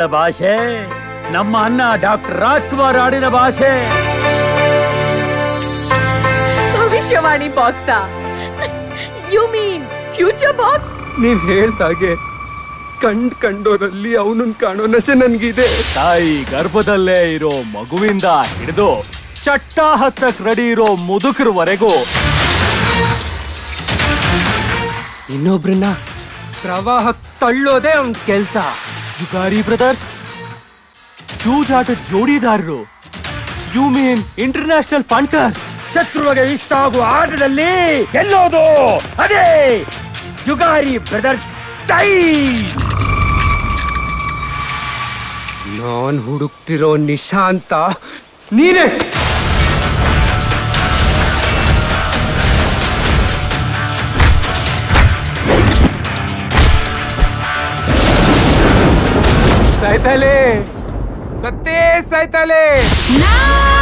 ಮಗಳ ಭಾಷೆ ನಮ್ಮ ಅಣ್ಣ ಡಾಕ್ಟರ್ ರಾಜ್ಕುಮಾರ್ ಆಡಿನ ಭಾಷೆ ಭವಿಷ್ಯವಾಣಿ box you mean future box ನೀವ್ ಹೇಳ್ದಾಗೆ ಕಂಡ್ ಕಂಡೋರಲ್ಲಿ ಅವನನ್ನ ಕಾಣೋ ನಶೆ ನನ್ಗಿದೆ ತಾಯಿ ಗರ್ಭದಲ್ಲೇ ಇರೋ ಮಗುವಿಂದ ಹಿಡಿದು ಚಟ್ಟ ಹತ್ತಕ್ ರೆಡಿ ಇರೋ ಮುದುಕರವರೆಗೂ ಇನ್ನೊಬ್ರನ್ನ ಪ್ರವಾಹ ತಳ್ಳೋದೇ ಅವ್ನ್ ಕೆಲ್ಸ ಜುಗಾರಿ ಬ್ರದರ್ಸ್ ಜೂಜಾಟ ಜೋಡಿದಾರರು ಯು ಮೀನ್ ಇಂಟರ್ನ್ಯಾಷನಲ್ ಪಂಟರ್ಸ್ ಶತ್ರುವಿಗೆ ಇಷ್ಟ ಆಗುವ ಆಟದಲ್ಲಿ ಗೆಲ್ಲೋದು ಅದೇ ಜುಗಾರಿ ಬ್ರದರ್ಸ್ ಜೈ ನಾನ್ ಹುಡುಕ್ತಿರೋ ನಿಶಾಂತ ನೀನೇ ಸಾಯ್ತಾಲೆ ಸತ್ತೇ ಸಾಯ್ತಾಲೆ ನಾ